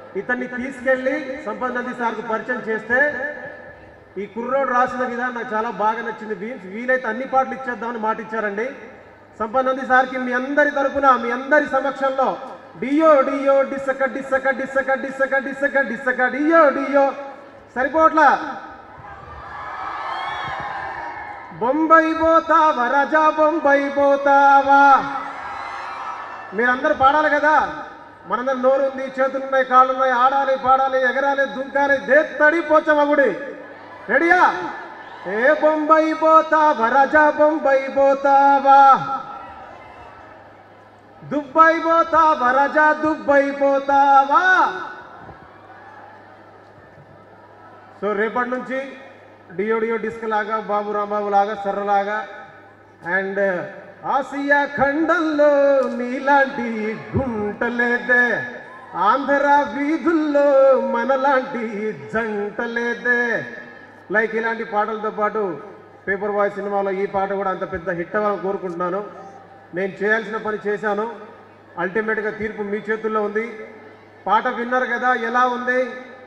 ఇతన్ని తీసుకెళ్లి సంపద నంది సార్కు పరిచయం చేస్తే ఈ కుర్రోడు రాసిన విధానం నాకు చాలా బాగా నచ్చింది వీ- వీలైతే అన్ని పాటలు ఇచ్చేద్దామని మాట ఇచ్చారండి సంపద నంది సార్కి మీ అందరి తరపున మీ అందరి సమక్షంలో డియో డియో డిసక డిసక డిసక డిసక డిసక డిసక డియో డియో సరిపోట్లా బొంబాయి పోతావా రజా బొంబాయి పోతావా మీరందరూ పాడాలి కదా మనందరం నోరు ఉంది చేతులు ఉన్నాయి కాళ్ళు ఉన్నాయి ఆడాలి పాడాలి ఎగరాలి దుంకాలి దేత్తడి పోచమ్మ గుడి రెడీయా ఏ బొంబాయి పోతావా రజా బొంబాయి పోతావా దుబ్బాయి పోతావా రజా దుబ్బాయి పోతావా సో రేపటి నుంచి డియో డియో డిస్క్ లాగా బాబు రాంబాబు లాగా సర్రలాగా అండ్ ఆసియా ఖండంలో నీలాంటి గుంటలేదే ఆంధ్ర వీధుల్లో మనలాంటి జంటలేదే లైక్ ఇలాంటి పాటలతో పాటు పేపర్ బాయ్ సినిమాలో ఈ పాట కూడా అంత పెద్ద హిట్ అవ్వాలని కోరుకుంటున్నాను నేను చేయాల్సిన పని చేశాను అల్టిమేట్గా తీర్పు మీ చేతుల్లో ఉంది పాట విన్నారు కదా ఎలా ఉంది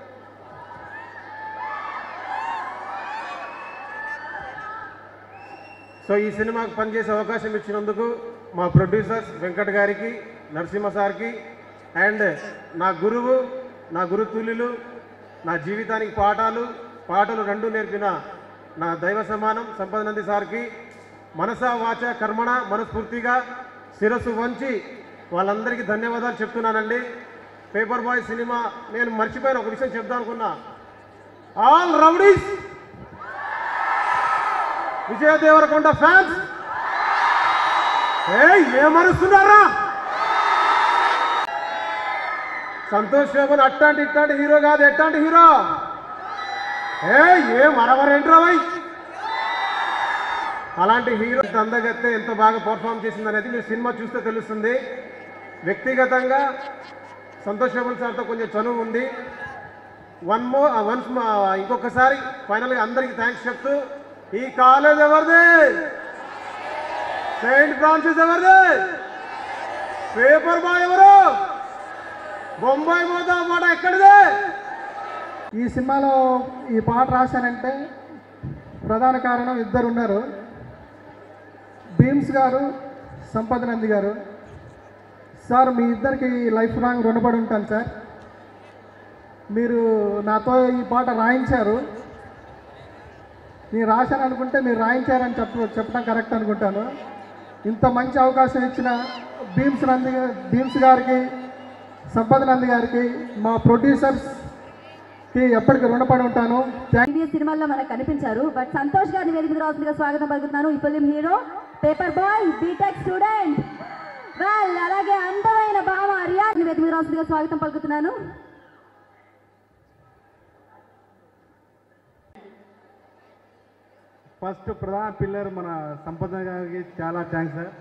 సో ఈ సినిమాకు పనిచేసే అవకాశం ఇచ్చినందుకు మా ప్రొడ్యూసర్స్ వెంకట్ గారికి నరసింహ సార్కి అండ్ నా గురువు నా గురుతుల్యులు నా జీవితానికి పాఠాలు పాటలు రెండు నేర్పిన నా దైవ సమానం సంపద నంది సార్కి మనసా వాచ కర్మణ మనస్ఫూర్తిగా శిరస్సు వంచి వాళ్ళందరికీ ధన్యవాదాలు చెప్తున్నానండి పేపర్ బాయ్ సినిమా నేను మర్చిపోయిన ఒక విషయం చెప్దాం అనుకున్నా all rowdies Vijay Deverakonda fans ఏ ఏమరుస్తున్నారా సంతోష్ బాబుని అట్టాంటి ఇట్టాంటి హీరో కాదు ఎట్టాంటి హీరో ఏ ఏం అరవరేంట్రా వై అలాంటి హీరో ఇంత అందగత్తే ఎంత బాగా పర్ఫామ్ చేసింది అనేది మీరు సినిమా చూస్తే తెలుస్తుంది వ్యక్తిగతంగా సంతోష్ బాబు సార్తో కొంచెం చనువు ఉంది వన్ మో వన్స్ ఇంకొకసారి ఫైనల్గా అందరికీ థ్యాంక్స్ చెప్తూ ఈ కాలేజ్ ఎవరిది సెయింట్ ఫ్రాన్సిస్ ఎవరిది పేపర్ బాయ్ ఎవరు బొంబాయి పోతా మాట ఎక్కడిది ఈ సినిమాలో ఈ పాట రాశానంటే ప్రధాన కారణం ఇద్దరు ఉన్నారు భీమ్స్ గారు సంపద నంది గారు సార్ మీ ఇద్దరికి లైఫ్ లాంగ్ రుణపడి ఉంటాను సార్ మీరు నాతో ఈ పాట రాయించారు నేను రాశాను అనుకుంటే మీరు రాయించారని చెప్ప చెప్పడం కరెక్ట్ అనుకుంటాను ఇంత మంచి అవకాశం ఇచ్చిన భీమ్స్ నంది భీమ్స్ గారికి సంపద నంది గారికి మా ప్రొడ్యూసర్స్కి ఎప్పటికీ రుణపడి ఉంటాను థ్యాంక్ ప్రీవియస్ సినిమాల్లో మనకు కనిపించారు బట్ సంతోష్ గారిని వేదిక మీద రావాల్సిందిగా స్వాగతం పలుకుతున్నాను ఈ film hero paper boy B Tech student well అలాగే అందమైన భామ రియాని వేదిక మీద రావాల్సిందిగా స్వాగతం పలుకుతున్నాను ఫస్ట్ ప్రధాన పిల్లర్ మన సంపద గారికి చాలా థ్యాంక్స్ సార్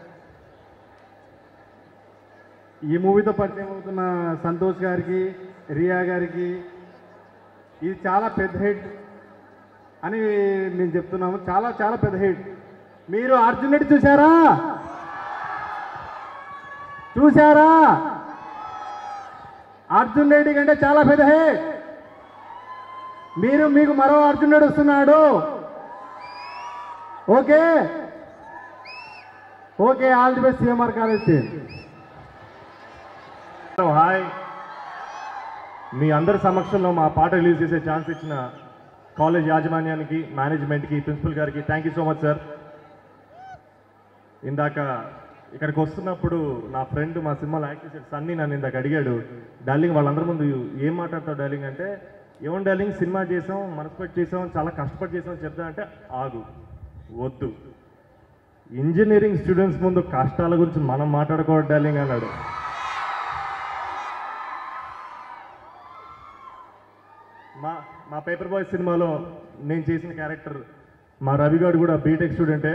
ఈ మూవీతో పరిచయం అవుతున్న సంతోష్ గారికి రియా గారికి ఇది చాలా పెద్ద హిట్ అని నేను చెప్తున్నాము చాలా చాలా పెద్ద హిట్ మీరు అర్జున్ రెడ్డి చూసారా చూసారా అర్జున్ రెడ్డి కంటే చాలా పెద్ద హిట్ మీరు మీకు మరో అర్జున్ రెడ్డి వస్తున్నాడు okay okay all the best CMR college team hi మీ అందరి సమక్షంలో మా పాట రిలీజ్ చేసే ఛాన్స్ ఇచ్చిన కాలేజ్ యాజమాన్యానికి మేనేజ్మెంట్కి ప్రిన్సిపల్ గారికి thank you so much sir ఇందాక ఇక్కడికి వస్తున్నప్పుడు నా ఫ్రెండ్ మా సినిమాలో యాక్ట్ చేసే సన్నీ నన్ను ఇందాక అడిగాడు డార్లింగ్ వాళ్ళందరి ముందు ఏం మాట్లాడతావు డార్లింగ్ అంటే ఏమో డార్లింగ్ సినిమా చేసాం మనసుపెట్టి చేసాం చాలా కష్టపడి చేసాం చెప్తా అంటే ఆగు వద్దు ఇంజనీరింగ్ స్టూడెంట్స్ ముందు కష్టాల గురించి మనం మాట్లాడుకోవడం డార్లింగ్ అన్నాడు మా మా పేపర్ బాయ్ సినిమాలో నేను చేసిన క్యారెక్టర్ మా రవిగాడు కూడా బీటెక్ స్టూడెంటే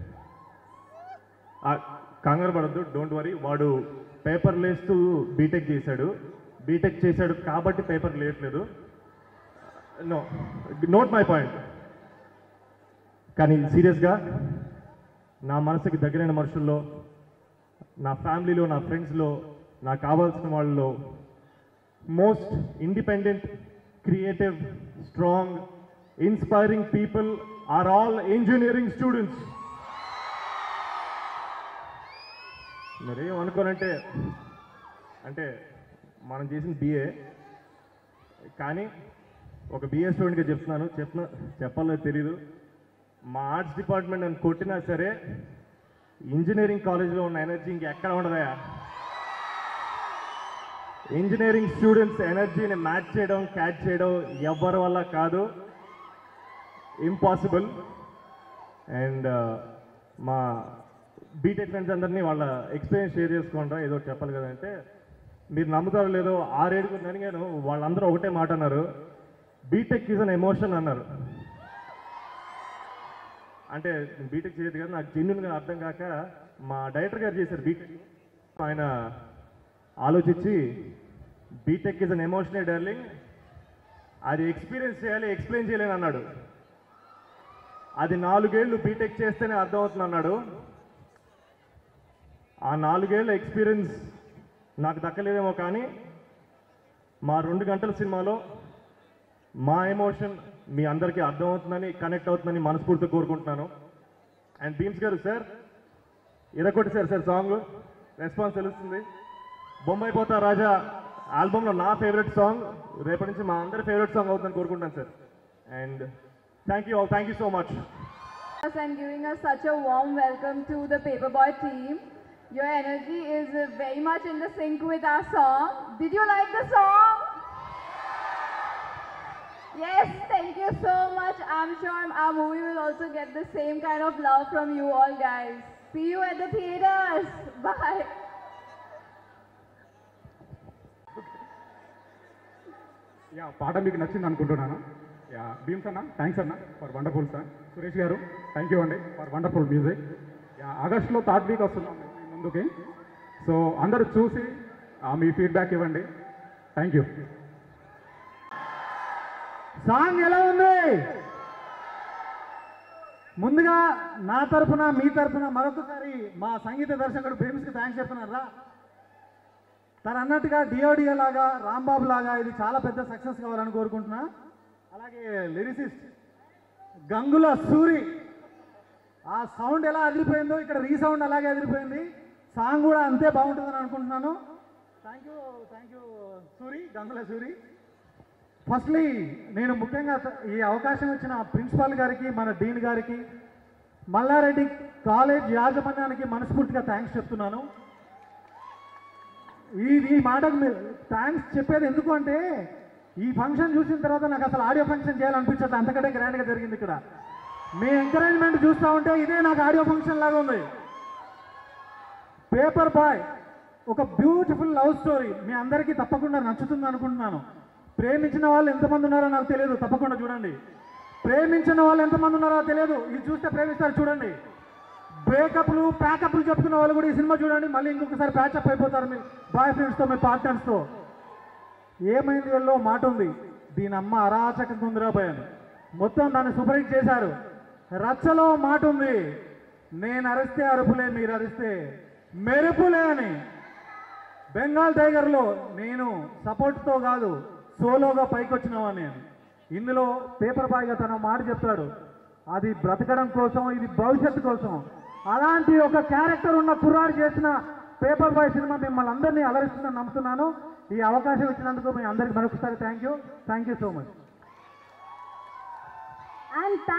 ఆ, కంగారు పడద్దు డోంట్ వరీ వాడు పేపర్ లేస్తూ బీటెక్ చేశాడు బీటెక్ చేశాడు కాబట్టి పేపర్ లేయట్లేదు నో నోట్ మై పాయింట్ కానీ సీరియస్గా నా మనసుకి దగ్గరైన మనుషుల్లో నా ఫ్యామిలీలో నా ఫ్రెండ్స్లో నాకు కావాల్సిన వాళ్ళలో most independent, creative, strong, inspiring people are all engineering students. మరి ఏమనుకోనంటే అంటే మనం చేసిన బిఏ కానీ ఒక బిఏ స్టూడెంట్గా చెప్తున్నాను చెప్తున్నా చెప్పాలో తెలీదు మా ఆర్ట్స్ డిపార్ట్మెంట్ నన్ను కొట్టినా సరే ఇంజనీరింగ్ కాలేజ్లో ఉన్న ఎనర్జీ ఇంకెక్కడ ఉండదయా ఇంజనీరింగ్ స్టూడెంట్స్ ఎనర్జీని మ్యాచ్ చేయడం క్యాచ్ చేయడం ఎవరి వల్ల కాదు ఇంపాసిబుల్ అండ్ మా బీటెక్ ఫ్రెండ్స్ అందరినీ వాళ్ళ ఎక్స్పీరియన్స్ షేర్ చేసుకుంటా ఏదో ఒకటి చెప్పాలి కదంటే మీరు నమ్ముతారో లేదో ఆరేడుగురు అడిగాను వాళ్ళందరూ ఒకటే మాట అన్నారు బీటెక్ ఈజ్ అన్ ఎమోషన్ అన్నారు అంటే బీటెక్ చేయదు కదా నాకు జెన్యున్గా అర్థం కాక మా డైరెక్టర్ గారు చేశారు బీటెక్ ఆయన ఆలోచించి BTech is an emotional darling అది ఎక్స్పీరియన్స్ చేయాలి ఎక్స్ప్లెయిన్ చేయలేని అన్నాడు అది నాలుగేళ్లు బీటెక్ చేస్తేనే అర్థమవుతుంది అన్నాడు ఆ నాలుగేళ్ల ఎక్స్పీరియన్స్ నాకు దక్కలేదేమో కానీ మా రెండు గంటల సినిమాలో మా ఎమోషన్ మీ అందరికీ అర్థమవుతుందని కనెక్ట్ అవుతుందని మనస్ఫూర్తిగా కోరుకుంటున్నాను అండ్ భీమ్స్ గారు సార్ ఇరకొట్టేశారు సార్ సాంగ్ రెస్పాన్స్ తెలుస్తుంది బొంబాయి పోతా రాజా ఆల్బమ్లో నా ఫేవరెట్ సాంగ్ రేపటి నుంచి మా అందరి ఫేవరెట్ సాంగ్ అవుతుందని కోరుకుంటాను sir and thank you all thank you so much us and giving us such a warm welcome to the Paperboy team. Your energy is uh, very much in the sync with our song. Did you like the song? Yes, thank you so much. I'm sure our movie will also get the same kind of love from you all guys. See you at the theaters. Bye. Yeah పాట మీకు నచ్చింది అనుకుంటున్నాను yeah Bheems అన్న thanks అన్న for wonderful sir Suresh గారు thank you అండి for wonderful music yeah ఆగస్ట్లో third week వస్తున్నాం మీ ముందుకి సో అందరూ చూసి ఆ, మీ ఫీడ్బ్యాక్ ఇవ్వండి థ్యాంక్ యూ సాంగ్ ఎలా ఉంది ముందుగా నా తరపున మీ తరపున మరొకసారి మా సంగీత దర్శకుడు భీమ్స్కి థ్యాంక్స్ చెప్తున్నారా తను అన్నట్టుగా డిఓడిఓ లాగా రాంబాబు లాగా ఇది చాలా పెద్ద సక్సెస్ కావాలని కోరుకుంటున్నా అలాగే లిరిసిస్ట్ గంగుల సూరి ఆ సౌండ్ ఎలా అదిరిపోయిందో ఇక్కడ రీసౌండ్ అలాగే అదిరిపోయింది సాంగ్ కూడా అంతే బాగుంటుందని అనుకుంటున్నాను thank you thank you Suri Gangula Suri firstly నేను ముఖ్యంగా త- ఈ అవకాశం ఇచ్చిన ప్రిన్సిపాల్ గారికి మన డీన్ గారికి మల్లారెడ్డి కాలేజ్ యాజమాన్యానికి మనస్ఫూర్తిగా థ్యాంక్స్ చెప్తున్నాను ఈ ఈ మాటకు మీరు థ్యాంక్స్ చెప్పేది ఎందుకు అంటే ఈ ఫంక్షన్ చూసిన తర్వాత నాకు అసలు ఆడియో ఫంక్షన్ చేయాలనిపించదు అంతకంటే గ్రాండ్గా జరిగింది ఇక్కడ మీ ఎంకరేజ్మెంట్ చూస్తూ ఉంటే ఇదే నాకు ఆడియో ఫంక్షన్ లాగా ఉంది పేపర్ బాయ్ ఒక బ్యూటిఫుల్ లవ్ స్టోరీ మీ అందరికీ తప్పకుండా నచ్చుతుంది అనుకుంటున్నాను ప్రేమించిన వాళ్ళు ఎంతమంది ఉన్నారో నాకు తెలియదు తప్పకుండా చూడండి ప్రేమించిన వాళ్ళు ఎంతమంది ఉన్నారో తెలియదు ఇది చూస్తే ప్రేమిస్తారు చూడండి బ్రేకప్లు ప్యాకప్లు చెప్పుకున్న వాళ్ళు కూడా ఈ సినిమా చూడండి మళ్ళీ ఇంకొకసారి ప్యాచప్ అయిపోతారు మీ బాయ్ ఫ్రెండ్స్తో మీ పార్ట్నర్స్తో ఏమైంది వీళ్ళలో మాట ఉంది దీని అమ్మ అరాచక కుందిరాపోయాను మొత్తం దాన్ని సూపర్ హిట్ చేశారు రచ్చలో మాట ఉంది నేను అరిస్తే అరుపులే మీరు అరిస్తే మెరుపులే అని బెంగాల్ టైగర్లో నేను సపోర్ట్తో కాదు సోలోగా పైకి వచ్చినవాడిని నేను ఇందులో పేపర్ బాయ్గా తన మాట చెప్తాడు అది బ్రతకడం కోసం ఇది భవిష్యత్తు కోసం అలాంటి ఒక క్యారెక్టర్ ఉన్న కుర్రాడు చేసిన పేపర్ బాయ్ సినిమా మిమ్మల్ని అందరినీ అలరిస్తుందని నమ్ముతున్నాను ఈ అవకాశం ఇచ్చినందుకు మీ అందరికి మరొకసారి thank you thank you so much and